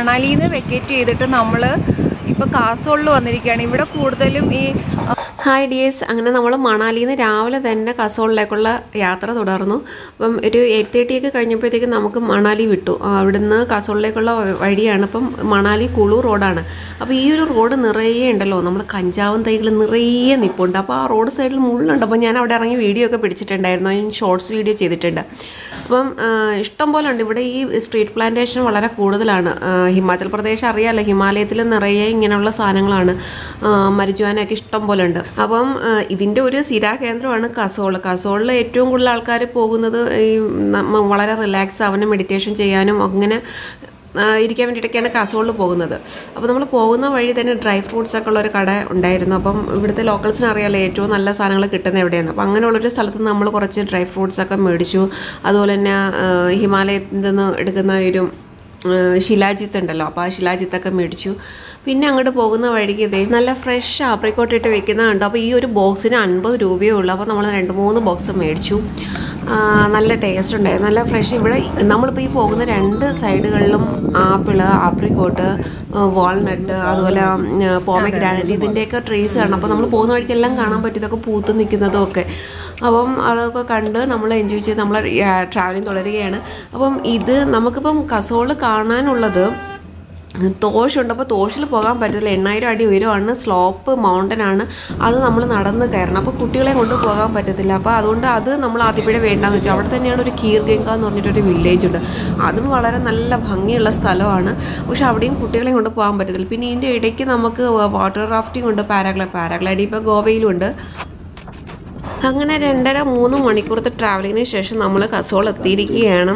മണാലിയിൽ നിന്ന് വെക്കേറ്റ് ചെയ്തിട്ട് നമ്മൾ ഇപ്പോൾ കാസോളിൽ വന്നിരിക്കുകയാണ് ഇവിടെ കൂടുതലും ഈ ഹായ് ഡിയേഴ്സ് അങ്ങനെ നമ്മൾ മണാലിയിൽ നിന്ന് രാവിലെ തന്നെ കസോളിലേക്കുള്ള യാത്ര തുടർന്നു അപ്പം ഒരു എയ്റ്റ് തേർട്ടി ഒക്കെ കഴിഞ്ഞപ്പോഴത്തേക്ക് നമുക്ക് മണാലി വിട്ടു ആ, അവിടുന്ന് കസോളിലേക്കുള്ള വഴിയാണ് ഇപ്പം മണാലി കുളു റോഡാണ് അപ്പോൾ ഈ ഒരു റോഡ് നിറയെ ഉണ്ടല്ലോ നമ്മൾ കഞ്ചാവും തൈകൾ നിറയെ നിൽപ്പുണ്ട് അപ്പോൾ ആ റോഡ് സൈഡിൽ മുള്ളുണ്ട് അപ്പോൾ ഞാൻ അവിടെ ഇറങ്ങി വീഡിയോ ഒക്കെ പിടിച്ചിട്ടുണ്ടായിരുന്നു ഞാൻ ഷോർട്സ് വീഡിയോ ചെയ്തിട്ടുണ്ട് അപ്പം ആ, ഇഷ്ടം പോലെ ഉണ്ട് ഇവിടെ ഈ സ്ട്രീറ്റ് പ്ലാന്റേഷൻ വളരെ കൂടുതലാണ് ആ, ഹിമാചൽ പ്രദേശ് അറിയാമല്ലോ ഹിമാലയത്തിൽ നിറയെ ഇങ്ങനെയുള്ള സാധനങ്ങളാണ് ആ, മരിജുവാനൊക്കെ ഇഷ്ടം പോലെ ഉണ്ട് അപ്പം ആ, ഇതിൻ്റെ ഒരു സ്ഥിരാകേന്ദ്രമാണ് കസോൾ കസോളിൽ ഏറ്റവും കൂടുതൽ ആൾക്കാർ പോകുന്നത് ഈ നമ്മ- വളരെ റിലാക്സ് ആവാനും മെഡിറ്റേഷൻ ചെയ്യാനും അങ്ങനെ ആ, ഇരിക്കാൻ വേണ്ടിയിട്ടൊക്കെയാണ് കാസർഗോഡിൽ പോകുന്നത് അപ്പോൾ നമ്മൾ പോകുന്ന വഴി തന്നെ ഡ്രൈ ഫ്രൂട്ട്സ് ഒക്കെ ഉള്ള ഒരു കട ഉണ്ടായിരുന്നു അപ്പം ഇവിടുത്തെ ലോക്കൽസിന് അറിയാമല്ലോ ഏറ്റവും നല്ല സാധനങ്ങൾ കിട്ടുന്ന എവിടെയാണ് അപ്പോൾ അങ്ങനെയുള്ളൊരു സ്ഥലത്ത് നിന്ന് നമ്മൾ കുറച്ച് ഡ്രൈ ഫ്രൂട്ട്സ് ഒക്കെ മേടിച്ചു അതുപോലെ തന്നെ ആ, ഹിമാലയത്തിൽ നിന്ന് എടുക്കുന്ന ഒരു ആ, ശിലാജിത്ത് ഉണ്ടല്ലോ അപ്പോൾ ആ ശിലാജിത്തൊക്കെ മേടിച്ചു പിന്നെ അങ്ങോട്ട് പോകുന്ന വഴിക്ക് ഇതേ നല്ല ഫ്രഷ് ആപ്രിക്കോട്ട് ഇട്ട് വെക്കുന്നത് കണ്ടു അപ്പോൾ ഈ ഒരു ബോക്സിന് അൻപത് രൂപയേ ഉള്ളൂ അപ്പോൾ നമ്മൾ രണ്ട് മൂന്ന് ബോക്സ് മേടിച്ചു ആ, നല്ല ടേസ്റ്റ് ഉണ്ടായിരുന്നു നല്ല ഫ്രഷ് ഇവിടെ നമ്മളിപ്പോൾ ഈ പോകുന്ന രണ്ട് സൈഡുകളിലും ആപ്പിള് ആപ്രിക്കോട്ട് വാൾനട്ട് അതുപോലെ പോമഗ്രാനറ്റ് ഇതിൻ്റെയൊക്കെ ട്രീസ് കാണാം അപ്പോൾ നമ്മൾ പോകുന്ന വഴിക്കെല്ലാം കാണാൻ പറ്റും ഇതൊക്കെ പൂത്ത് നിൽക്കുന്നതും ഒക്കെ അപ്പം അതൊക്കെ കണ്ട് നമ്മൾ എൻജോയ് ചെയ്ത് നമ്മൾ ട്രാവലിംഗ് തുടരുകയാണ് അപ്പം ഇത് നമുക്കിപ്പം കസോള് കാണാനുള്ളത് തോഷുണ്ട് അപ്പോൾ തോഷിൽ പോകാൻ പറ്റില്ല എണ്ണായിരം അടി ഉയരമാണ് സ്ലോപ്പ് മൗണ്ടൻ ആണ് അത് നമ്മൾ നടന്ന് കയറണം അപ്പോൾ കുട്ടികളെ കൊണ്ട് പോകാൻ പറ്റത്തില്ല അപ്പോൾ അതുകൊണ്ട് അത് നമ്മൾ ആദ്യപ്പോഴേ വേണ്ടാന്ന് വെച്ചാൽ അവിടെ തന്നെയാണ് ഒരു കീർഗംഗ എന്ന് പറഞ്ഞിട്ടൊരു വില്ലേജ് ഉണ്ട് അതും വളരെ നല്ല ഭംഗിയുള്ള സ്ഥലമാണ് പക്ഷെ അവിടെയും കുട്ടികളെ കൊണ്ട് പോകാൻ പറ്റത്തില്ല പിന്നെ ഇതിൻ്റെ ഇടയ്ക്ക് നമുക്ക് വാട്ടർ റാഫ്റ്റിംഗ് ഉണ്ട് പാരാഗ്ലൈ പാരാഗ്ലൈഡിങ് ഇപ്പോൾ ഗോവയിലുണ്ട് അങ്ങനെ രണ്ടര മൂന്ന് മണിക്കൂറത്തെ ട്രാവലിങ്ങിന് ശേഷം നമ്മൾ കസോൾ എത്തിയിരിക്കുകയാണ്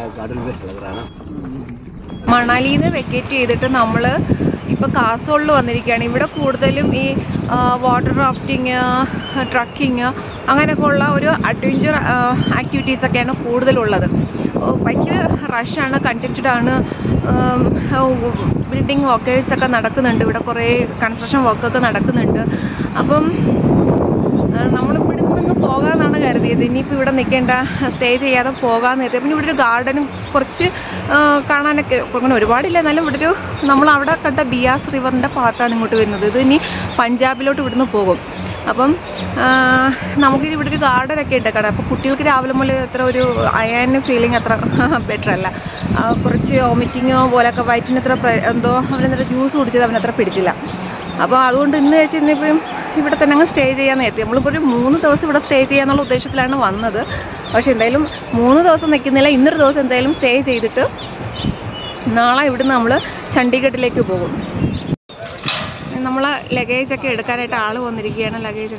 മണാലിയിൽ നിന്ന് വെക്കേറ്റ് ചെയ്തിട്ട് നമ്മൾ ഇപ്പോൾ കാസോളിൽ വന്നിരിക്കുകയാണ് ഇവിടെ കൂടുതലും ഈ വാട്ടർ റാഫ്റ്റിങ് ട്രക്കിങ് അങ്ങനെയൊക്കെ ഉള്ള ഒരു അഡ്വഞ്ചർ ആക്ടിവിറ്റീസ് ഒക്കെയാണ് കൂടുതലുള്ളത് ഓ, ഭയങ്കര റഷാണ് കൺജക്റ്റഡ് ആണ് ബിൽഡിംഗ് വർക്കേഴ്സ് ഒക്കെ നടക്കുന്നുണ്ട് ഇവിടെ കുറേ കൺസ്ട്രക്ഷൻ വർക്കൊക്കെ നടക്കുന്നുണ്ട് അപ്പം നമ്മളിപ്പോൾ ഇവിടെ നിന്ന് പോകാമെന്നാണ് കരുതിയത് ഇനിയിപ്പോൾ ഇവിടെ നിൽക്കേണ്ട സ്റ്റേ ചെയ്യാതെ പോകാമെന്ന് കരുതി പിന്നെ ഇവിടെ ഒരു ഗാർഡനും കുറച്ച് ആ, കാണാനൊക്കെ അങ്ങനെ ഒരുപാടില്ല എന്നാലും ഇവിടെ ഒരു നമ്മൾ അവിടെ കണ്ട ബിയാസ് റിവറിൻ്റെ പാർട്ടാണ് ഇങ്ങോട്ട് വരുന്നത് ഇത് ഇനി പഞ്ചാബിലോട്ട് ഇവിടുന്ന് പോകും അപ്പം ആ, നമുക്കിനി ഇവിടെ ഒരു ഗാർഡനൊക്കെ ഉണ്ട് കാണാം അപ്പോൾ കുട്ടികൾക്ക് രാവിലെ മുതൽ അത്ര ഒരു അയൻ ഫീലിംഗ് അത്ര ബെറ്റർ അല്ല ആ, കുറച്ച് വോമിറ്റിങ്ങോ പോലെയൊക്കെ വയറ്റിന് അത്ര പ്ര- എന്തോ അവനെന്തോ ജ്യൂസ് കുടിച്ചത് അവനത്ര പിടിച്ചില്ല അപ്പോൾ അതുകൊണ്ട് ഇന്ന് വെച്ച് ഇന്നിപ്പം ഇവിടെ തന്നെ അങ്ങ് സ്റ്റേ ചെയ്യാൻ എത്തി നമ്മളിപ്പോൾ ഒരു മൂന്ന് ദിവസം ഇവിടെ സ്റ്റേ ചെയ്യാന്നുള്ള ഉദ്ദേശത്തിലാണ് വന്നത് പക്ഷെ എന്തായാലും മൂന്ന് ദിവസം നിൽക്കുന്നില്ല ഇന്നൊരു ദിവസം എന്തായാലും സ്റ്റേ ചെയ്തിട്ട് നാളെ ഇവിടുന്ന് നമ്മൾ ചണ്ഡീഗഡിലേക്ക് പോകും നമ്മൾ ലഗേജൊക്കെ എടുക്കാനായിട്ട് ആൾ വന്നിരിക്കുകയാണ് ലഗേജ്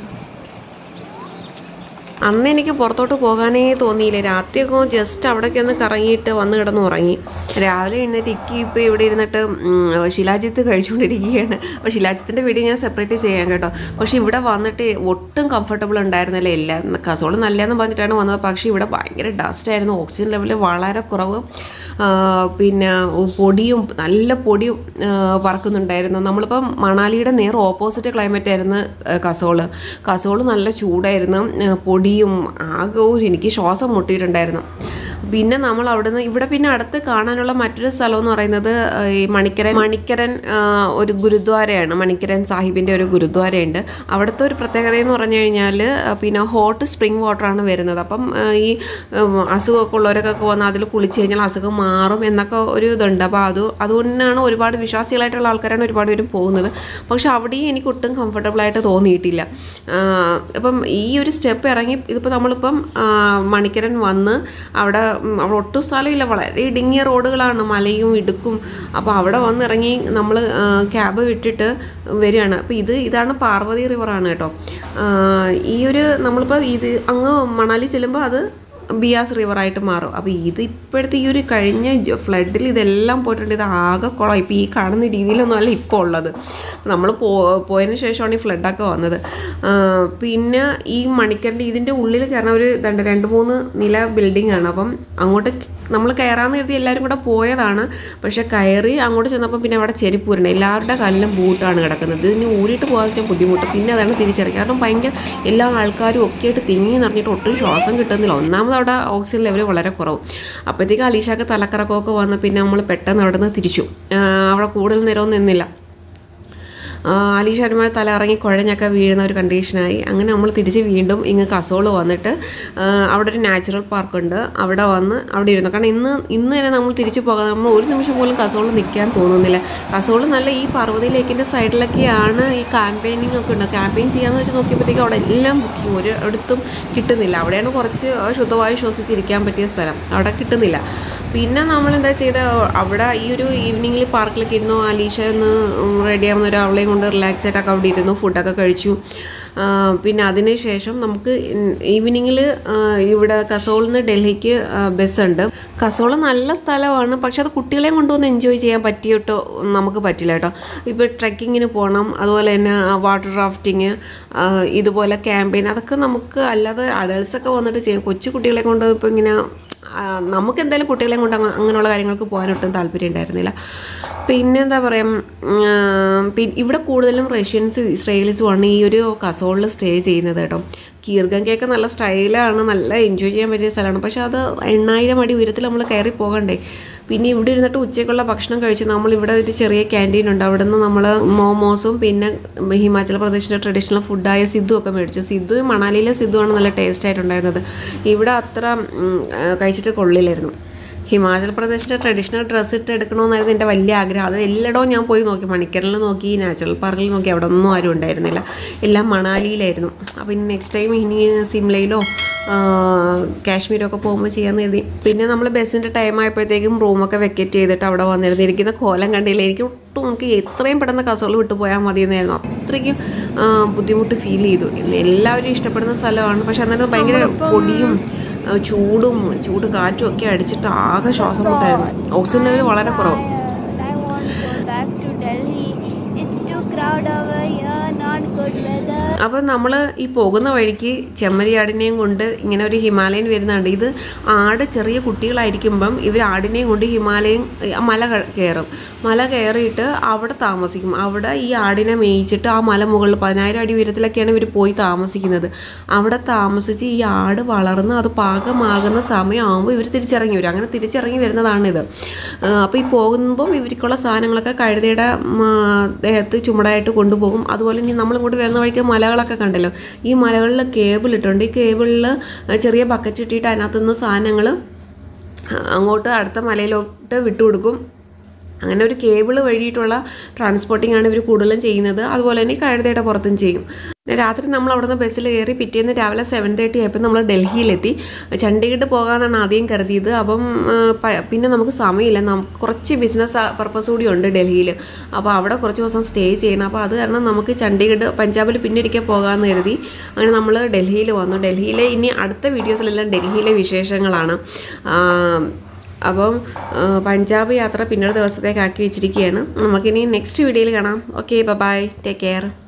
അന്ന് എനിക്ക് പുറത്തോട്ട് പോകാനേ തോന്നിയില്ല രാത്രിയൊക്കെ ജസ്റ്റ് അവിടേക്ക് ഒന്ന് കറങ്ങിയിട്ട് വന്ന് കിടന്ന് ഉറങ്ങി രാവിലെ എഴുന്നേറ്റ് ഇക്കി ഇപ്പോൾ ഇവിടെ ഇരുന്നിട്ട് ഉം, ശിലാജിത്ത് കഴിച്ചുകൊണ്ടിരിക്കുകയാണ് അപ്പോൾ ശിലാജിത്തിൻ്റെ വീഡിയോ ഞാൻ സെപ്പറേറ്റ് ചെയ്യാം കേട്ടോ പക്ഷേ ഇവിടെ വന്നിട്ട് ഒട്ടും കംഫർട്ടബിൾ ഉണ്ടായിരുന്നില്ല എല്ലാം കസോള് നല്ലതെന്ന് പറഞ്ഞിട്ടാണ് വന്നത് പക്ഷേ ഇവിടെ ഭയങ്കര ഡസ്റ്റ് ആയിരുന്നു ഓക്സിജൻ ലെവൽ വളരെ കുറവ് ആ, പിന്നെ പൊടിയും നല്ല പൊടി ആ, പറക്കുന്നുണ്ടായിരുന്നു നമ്മളിപ്പം മണാലിയുടെ നേർ ഓപ്പോസിറ്റ് ക്ലൈമറ്റ് ആയിരുന്നു ആ, കസോള് കസോള് നല്ല ചൂടായിരുന്നു ആ, പൊടിയും ആകെ ഒരു എനിക്ക് ശ്വാസം മുട്ടിയിട്ടുണ്ടായിരുന്നു പിന്നെ നമ്മൾ അവിടുന്ന് ഇവിടെ പിന്നെ അടുത്ത് കാണാനുള്ള മറ്റൊരു സ്ഥലം എന്ന് പറയുന്നത് ആ, ഈ മണിക്കരൻ മണിക്കരൻ ആ, ഒരു ഗുരുദ്വാരയാണ് മണിക്കരൻ സാഹിബിൻ്റെ ഒരു ഗുരുദ്വാരയുണ്ട് അവിടുത്തെ ഒരു പ്രത്യേകത എന്ന് പറഞ്ഞു കഴിഞ്ഞാൽ പിന്നെ ഹോട്ട് സ്പ്രിങ് വാട്ടറാണ് വരുന്നത് അപ്പം ആ, ഈ ഉം, അസുഖമൊക്കെ ഉള്ളവരൊക്കെ വന്ന് അതിൽ കുളിച്ച് കഴിഞ്ഞാൽ അസുഖം മാറും എന്നൊക്കെ ഒരു ഇതുണ്ട് അപ്പോൾ അത് അതുകൊണ്ടാണ് ഒരുപാട് വിശ്വാസികളായിട്ടുള്ള ആൾക്കാരാണ് ഒരുപാട് പേരും പോകുന്നത് പക്ഷെ അവിടെയും എനിക്ക് ഒട്ടും കംഫർട്ടബിൾ ആയിട്ട് തോന്നിയിട്ടില്ല ആ, അപ്പം ഈ ഒരു സ്റ്റെപ്പ് ഇറങ്ങി ഇതിപ്പോൾ നമ്മളിപ്പം ആ, മണിക്കരൻ വന്ന് അവിടെ ഉം, അവിടെ ഒട്ടും സ്ഥലമില്ല വളരെ ഇടുങ്ങിയ റോഡുകളാണ് മലയും ഇടുക്കും അപ്പോൾ അവിടെ വന്ന് ഇറങ്ങി നമ്മൾ ക്യാബ് വിട്ടിട്ട് വരികയാണ് അപ്പോൾ ഇത് ഇതാണ് പാർവതി റിവറാണ് കേട്ടോ ആ, ഈ ഒരു നമ്മളിപ്പോൾ ഇത് അങ്ങ് മണാലി ചെല്ലുമ്പോൾ അത് ബിയാസ് റിവറായിട്ട് മാറും അപ്പോൾ ഇത് ഇപ്പോഴത്തെ ഈ ഒരു കഴിഞ്ഞ ഫ്ലഡിൽ ഇതെല്ലാം പോയിട്ടുണ്ട് ഇത് ആകെ കുളം ഇപ്പോൾ ഈ കാണുന്ന രീതിയിലൊന്നും അല്ല ഇപ്പോൾ ഉള്ളത് നമ്മൾ പോ പോയതിന് ശേഷമാണ് ഈ ഫ്ലഡൊക്കെ വന്നത് ആ, പിന്നെ ഈ മണിക്കറിൻ്റെ ഇതിൻ്റെ ഉള്ളിൽ കയറുന്ന ഒരു രണ്ട് രണ്ട് മൂന്ന് നില ബിൽഡിംഗ് ആണ് അപ്പം അങ്ങോട്ട് നമ്മൾ കയറാമെന്ന് കരുതി എല്ലാവരും കൂടെ പോയതാണ് പക്ഷേ കയറി അങ്ങോട്ട് ചെന്നപ്പോൾ പിന്നെ അവിടെ ചെരുപ്പ് വരണം എല്ലാവരുടെ കാലിലും ബൂട്ടാണ് കിടക്കുന്നത് ഇതിന് ഊരിയിട്ട് പോകാന്ന് വെച്ചാൽ ബുദ്ധിമുട്ട് പിന്നെ അതാണ് തിരിച്ചറിയുക കാരണം ഭയങ്കര എല്ലാ ആൾക്കാരും ഒക്കെ ആയിട്ട് തിങ്ങി നിറഞ്ഞിട്ട് ഒട്ടും ശ്വാസം കിട്ടുന്നില്ല ഒന്നാമത് അവിടെ ഓക്സിജൻ ലെവൽ വളരെ കുറവ് അപ്പോഴത്തേക്ക് അലീഷാക്ക് തലക്കറക്കമൊക്കെ വന്ന് പിന്നെ നമ്മൾ പെട്ടെന്ന് അവിടെ നിന്ന് തിരിച്ചു ആ, അവിടെ കൂടുതൽ നേരമൊന്നും നിന്നില്ല അലീഷാരുമാർ തല ഇറങ്ങി കുഴഞ്ഞൊക്കെ വീഴുന്ന ഒരു കണ്ടീഷനായി അങ്ങനെ നമ്മൾ തിരിച്ച് വീണ്ടും ഇങ്ങ് കസോള് വന്നിട്ട് ആ, അവിടെ ഒരു നാച്ചുറൽ പാർക്കുണ്ട് അവിടെ വന്ന് അവിടെ ഇരുന്നു കാരണം ഇന്ന് ഇന്ന് തന്നെ നമ്മൾ തിരിച്ചു പോകാൻ നമ്മൾ ഒരു നിമിഷം പോലും കസോളിൽ നിൽക്കാൻ തോന്നുന്നില്ല കസോള് നല്ല ഈ പർവ്വതി ലേക്കിൻ്റെ സൈഡിലൊക്കെയാണ് ഈ ക്യാമ്പയിനിങ് ഒക്കെ ഉണ്ട് ക്യാമ്പയിൻ ചെയ്യാന്ന് വെച്ച് നോക്കിയപ്പോഴത്തേക്ക് അവിടെ എല്ലാം ബുക്കിംഗ് ഒരു അടുത്തും കിട്ടുന്നില്ല അവിടെയാണ് കുറച്ച് ശുദ്ധവായു ശ്വസിച്ചിരിക്കാൻ പറ്റിയ സ്ഥലം അവിടെ കിട്ടുന്നില്ല പിന്നെ നമ്മൾ എന്താ ചെയ്ത അവിടെ ഈ ഒരു ഈവനിങ്ങിൽ പാർക്കിലൊക്കെ ഇരുന്നു അലീഷ ഒന്ന് റെഡി ആവുന്ന ഒരു അവളെയും കൊണ്ട് റിലാക്സ് ആയിട്ടൊക്കെ അവിടെ ഇരുന്നു ഫുഡൊക്കെ കഴിച്ചു ആ, പിന്നെ അതിന് ശേഷം നമുക്ക് ഈവനിങ്ങിൽ ഇവിടെ കസോളിൽ നിന്ന് ഡൽഹിക്ക് ബസ്സുണ്ട് കസോള് നല്ല സ്ഥലമാണ് പക്ഷെ അത് കുട്ടികളെയും കൊണ്ടുവന്ന് എൻജോയ് ചെയ്യാൻ പറ്റിയിട്ടോ നമുക്ക് പറ്റില്ല കേട്ടോ ഇപ്പോൾ ട്രെക്കിങ്ങിന് പോകണം അതുപോലെ തന്നെ വാട്ടർ റാഫ്റ്റിങ് ഇതുപോലെ ക്യാമ്പയിൻ അതൊക്കെ നമുക്ക് അല്ലാതെ അഡൾട്ട്സൊക്കെ വന്നിട്ട് ചെയ്യാം കൊച്ചു കുട്ടികളെ കൊണ്ട് ഇപ്പോൾ ഇങ്ങനെ ആ, നമുക്ക് എന്തായാലും കുട്ടികളെയും കൊണ്ട് അങ്ങ- അങ്ങനെയുള്ള കാര്യങ്ങൾക്ക് പോകാനൊട്ടും താല്പര്യം ഉണ്ടായിരുന്നില്ല പിന്നെ എന്താ പറയുക പിന്നെ ഇവിടെ കൂടുതലും റഷ്യൻസും ഇസ്രയേലീസും ആണ് ഈ ഒരു കസോളിൽ സ്റ്റേ ചെയ്യുന്നത് കേട്ടോ കീർഗങ്കയൊക്കെ നല്ല സ്റ്റൈലാണ് നല്ല എൻജോയ് ചെയ്യാൻ പറ്റിയ സ്ഥലമാണ് പക്ഷേ അത് എണ്ണായിരം അടി ഉയരത്തിൽ നമ്മൾ കയറി പോകണ്ടേ പിന്നെ ഇവിടെ ഇരുന്നിട്ട് ഉച്ചയ്ക്കുള്ള ഭക്ഷണം കഴിച്ചു നമ്മൾ ഇവിടെ ഒരു ചെറിയ ക്യാൻറ്റീൻ ഉണ്ട് അവിടെ നിന്ന് നമ്മൾ മോമോസും പിന്നെ ഹിമാചൽ പ്രദേശിലെ ട്രഡീഷണൽ ഫുഡായ സിദ്ധു ഒക്കെ മേടിച്ചു സിദ്ധു മണാലിയിലെ സിദ്ധു ആണ് നല്ല ടേസ്റ്റ് ആയിട്ടുണ്ടായിരുന്നത് ഇവിടെ അത്ര ഉം, ആ, കഴിച്ചിട്ട് കൊള്ളില്ലായിരുന്നു ഹിമാചൽ പ്രദേശിലെ ട്രഡീഷണൽ ഡ്രസ്സ് ഇട്ട് എടുക്കണമെന്നായിരുന്നു എൻ്റെ വലിയ ആഗ്രഹം അത് എല്ലായിടവും ഞാൻ പോയി നോക്കി മണിക്കറിൽ നോക്കി നാച്ചുറൽ പാർക്കിൽ നോക്കി അവിടെ ഒന്നും ആരും ഉണ്ടായിരുന്നില്ല എല്ലാം മണാലിയിലായിരുന്നു അപ്പോൾ ഇനി നെക്സ്റ്റ് ടൈം ഇനി സിംലയിലോ ആ, കാശ്മീരോ ഒക്കെ പോകുമ്പോൾ ചെയ്യാമെന്ന് കരുതി പിന്നെ നമ്മൾ ബസ്സിൻ്റെ ടൈം ആയപ്പോഴത്തേക്കും റൂമൊക്കെ വെക്കറ്റ് ചെയ്തിട്ട് അവിടെ വന്നിരുന്നു ഇരിക്കുന്ന കോലം കണ്ടില്ല എനിക്ക് ഒട്ടും നമുക്ക് എത്രയും പെട്ടെന്ന് കസോൾ വിട്ടു പോയാൽ മതിയെന്നായിരുന്നു അത്രയ്ക്കും ആ, ബുദ്ധിമുട്ട് ഫീൽ ചെയ്തു ഇന്ന് എല്ലാവരും ഇഷ്ടപ്പെടുന്ന സ്ഥലമാണ് പക്ഷെ അന്നേരം ഭയങ്കര പൊടിയും ആ, ചൂടും ചൂട് കാറ്റും ഒക്കെ അടിച്ചിട്ട് ആകെ ശ്വാസം മുട്ടായിരുന്നു ഓക്സിജൻ ലെവൽ വളരെ കുറവ് tired. I want to go back to Delhi. It's too crowded over here, not good weather. അപ്പം നമ്മൾ ഈ പോകുന്ന വഴിക്ക് ചെമ്മരിയാടിനെയും കൊണ്ട് ഇങ്ങനെ ഒരു ഹിമാലയൻ വരുന്നുണ്ട് ഇത് ആട് ചെറിയ കുട്ടികളായിരിക്കുമ്പം ഇവർ ആടിനെയും കൊണ്ട് ഹിമാലയൻ ആ മല ക- കയറും മല കയറിയിട്ട് അവിടെ താമസിക്കും അവിടെ ഈ ആടിനെ മേയിച്ചിട്ട് ആ മല മുകളിൽ പതിനായിരം അടി ഉയരത്തിലൊക്കെയാണ് ഇവർ പോയി താമസിക്കുന്നത് അവിടെ താമസിച്ച് ഈ ആട് വളർന്ന് അത് പാകമാകുന്ന സമയമാകുമ്പോൾ ഇവർ തിരിച്ചിറങ്ങി വരും അങ്ങനെ തിരിച്ചിറങ്ങി വരുന്നതാണിത് അപ്പോൾ ഈ പോകുമ്പം ഇവർക്കുള്ള സാധനങ്ങളൊക്കെ കഴുതയുടെ ഉം, ആ, ദേഹത്ത് ചുമടായിട്ട് കൊണ്ടുപോകും അതുപോലെ ഇനി നമ്മളിങ്ങോട്ട് വരുന്ന വഴിക്ക് മലകളൊക്കെ കണ്ടല്ലോ ഈ മലകളിൽ കേബിൾ ഇട്ടുണ്ട് ഈ കേബിളിൽ ചെറിയ ബക്കറ്റ് ഇട്ടിട്ട് അതിനകത്ത് നിന്ന് സാധനങ്ങൾ അങ്ങോട്ട് അടുത്ത മലയിലോട്ട് വിട്ടുകൊടുക്കും അങ്ങനെ ഒരു കേബിൾ വഴിയിട്ടുള്ള ട്രാൻസ്പോർട്ടിംഗ് ആണ് ഇവർ കൂടുതലും ചെയ്യുന്നത് അതുപോലെ തന്നെ ഈ കഴുതയുടെ പുറത്തും ചെയ്യും പിന്നെ രാത്രി നമ്മൾ അവിടെ നിന്ന് ബസ്സിൽ കയറി പിറ്റേന്ന് രാവിലെ സെവൻ തേർട്ടി ആയപ്പോൾ നമ്മൾ ഡൽഹിയിലെത്തി ചണ്ഡീഗഡ് പോകാമെന്നാണ് ആദ്യം കരുതിയത് അപ്പം ആ, പ- പിന്നെ നമുക്ക് സമയമില്ല നമുക്ക് കുറച്ച് ബിസിനസ് പർപ്പസ് കൂടി ഉണ്ട് ഡൽഹിയിൽ അപ്പോൾ അവിടെ കുറച്ച് ദിവസം സ്റ്റേ ചെയ്യണം അപ്പോൾ അത് കാരണം നമുക്ക് ചണ്ഡീഗഡ് പഞ്ചാബിൽ പിന്നെ ഒരിക്കൽ പോകാമെന്ന് കരുതി അങ്ങനെ നമ്മൾ ഡൽഹിയിൽ വന്നു ഡൽഹിയിലെ ഇനി അടുത്ത വീഡിയോസിലെല്ലാം ഡൽഹിയിലെ വിശേഷങ്ങളാണ് ആ, അപ്പം ആ, പഞ്ചാബ് യാത്ര പിന്നൊരു ദിവസത്തേക്ക് ആക്കി വെച്ചിരിക്കുകയാണ് നമുക്കിനി നെക്സ്റ്റ് വീഡിയോയിൽ കാണാം ഓക്കെ ബൈ ടേക്ക് കെയർ